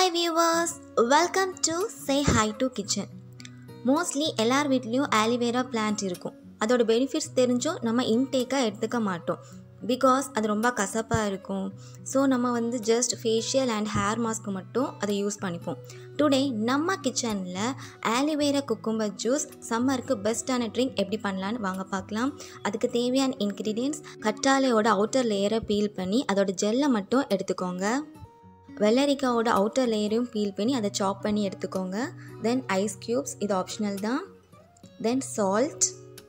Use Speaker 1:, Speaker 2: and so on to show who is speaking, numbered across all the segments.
Speaker 1: hi viewers welcome to say hi to kitchen mostly எல்லார் வீட்லேயும் aloe vera plant இருக்கும் அதோட பெனிஃபிட்ஸ் தெரிஞ்சும் நம்ம இன்டேக்காக எடுத்துக்க மாட்டோம் பிகாஸ் அது ரொம்ப கசப்பாக இருக்கும் ஸோ நம்ம வந்து ஜஸ்ட் ஃபேஷியல் அண்ட் ஹேர் மாஸ்க்கு மட்டும் அதை யூஸ் பண்ணிப்போம் டுடே நம்ம கிச்சனில் ஆலிவேரா குக்கும்பர் ஜூஸ் சம்மருக்கு பெஸ்ட்டான ட்ரிங்க் எப்படி பண்ணலான்னு வாங்க பார்க்கலாம் அதுக்கு தேவையான இன்க்ரீடியன்ஸ் கற்றாழையோட அவுட்டர் லேயரை பீல் பண்ணி அதோட ஜெல்லை மட்டும் எடுத்துக்கோங்க வெள்ளரிக்காவோட அவுட்டர் லேயரையும் பீல் பண்ணி அதை சாப் பண்ணி எடுத்துக்கோங்க தென் ஐஸ் க்யூப்ஸ் இது ஆப்ஷனல் தான் then salt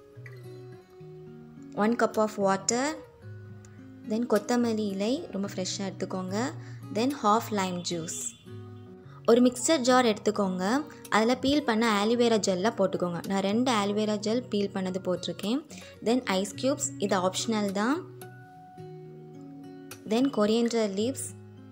Speaker 1: one cup of water then கொத்தமல்லி இலை ரொம்ப ஃப்ரெஷ்ஷாக எடுத்துக்கோங்க தென் ஹாஃப் லைம் ஜூஸ் ஒரு மிக்சர் ஜார் எடுத்துக்கோங்க அதில் பீல் பண்ண ஆலிவேரா ஜெல்லை போட்டுக்கோங்க நான் ரெண்டு ஆலிவேரா ஜெல் பீல் பண்ணது போட்டிருக்கேன் தென் ஐஸ் க்யூப்ஸ் இது ஆப்ஷனல் தான் தென் கொரியண்டர் லீவ்ஸ்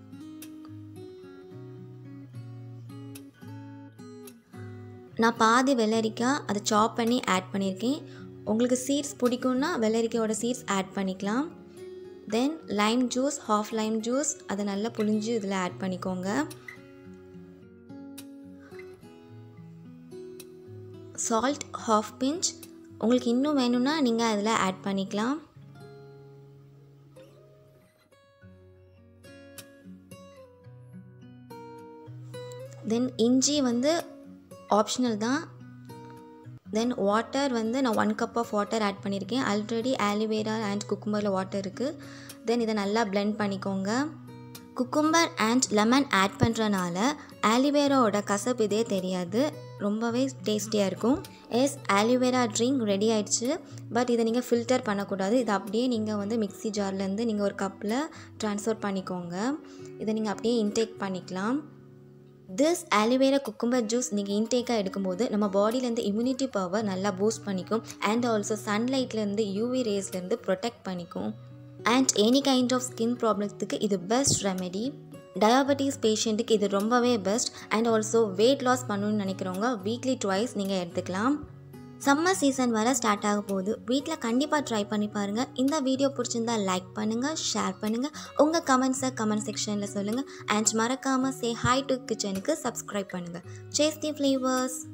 Speaker 1: நான் பாதி வெள்ளரிக்காய் அதை சாப் பண்ணி ஆட் பண்ணியிருக்கேன் உங்களுக்கு சீட்ஸ் பிடிக்கும்னா வெள்ளரிக்காயோட சீட்ஸ் ஆட் பண்ணிக்கலாம் then lime juice half lime juice அதை நல்லா புழிஞ்சு இதில் ஆட் பண்ணிக்கோங்க சால்ட் ஹாஃப் பிஞ்ச் உங்களுக்கு இன்னும் வேணும்னா நீங்கள் அதில் ஆட் பண்ணிக்கலாம் தென் இஞ்சி வந்து ஆப்ஷனல் தான் தென் வாட்டர் வந்து நான் one cup of water add பண்ணியிருக்கேன் ஆல்ரெடி ஆலிவேரா அண்ட் குக்கும்பரில் வாட்டர் இருக்குது தென் இதை நல்லா பிளெண்ட் பண்ணிக்கோங்க குக்கும்பர் அண்ட் லெமன் ஆட் பண்ணுறனால ஆலிவேராவோட கசப்பு இதே தெரியாது ரொம்பவே டேஸ்டியாக இருக்கும் எஸ் ஆலிவேரா ட்ரிங்க் ரெடி ஆயிடுச்சு பட் இதை நீங்கள் ஃபில்டர் பண்ணக்கூடாது இதை அப்படியே நீங்கள் வந்து மிக்ஸி ஜார்லேருந்து நீங்கள் ஒரு கப்பில் ட்ரான்ஸ்ஃபர் பண்ணிக்கோங்க இதை நீங்கள் அப்படியே இன்டேக் பண்ணிக்கலாம் திஸ் ஆலிவேரா குக்கும்பர் ஜூஸ் நீங்கள் இன்டேக்காக எடுக்கும்போது நம்ம பாடியிலேருந்து இம்யூனிட்டி பவர் நல்லா பூஸ்ட் பண்ணிக்கும் அண்ட் ஆல்சோ சன்லைட்லேருந்து யூவி ரேஸ்லேருந்து ப்ரொடெக்ட் பண்ணிக்கும் and any kind of skin ப்ராப்ளத்துக்கு இது பெஸ்ட் ரெமெடி டயாபெட்டிஸ் பேஷண்ட்டுக்கு இது ரொம்பவே best and also weight loss பண்ணணும்னு நினைக்கிறவங்க வீக்லி ட்வைஸ் நீங்கள் எடுத்துக்கலாம் சம்மர் சீசன் வர ஸ்டார்ட் ஆக போகுது வீட்டில் கண்டிப்பாக ட்ரை பண்ணி பாருங்கள் இந்த வீடியோ பிடிச்சிருந்தா லைக் பண்ணுங்கள் ஷேர் பண்ணுங்கள் உங்கள் கமெண்ட்ஸை கமெண்ட் செக்ஷனில் சொல்லுங்கள் அண்ட் மறக்காமல் சே ஹாய் டு கிச்சனுக்கு சப்ஸ்கிரைப் பண்ணுங்கள் சேஸ்டி ஃப்ளேவர்ஸ்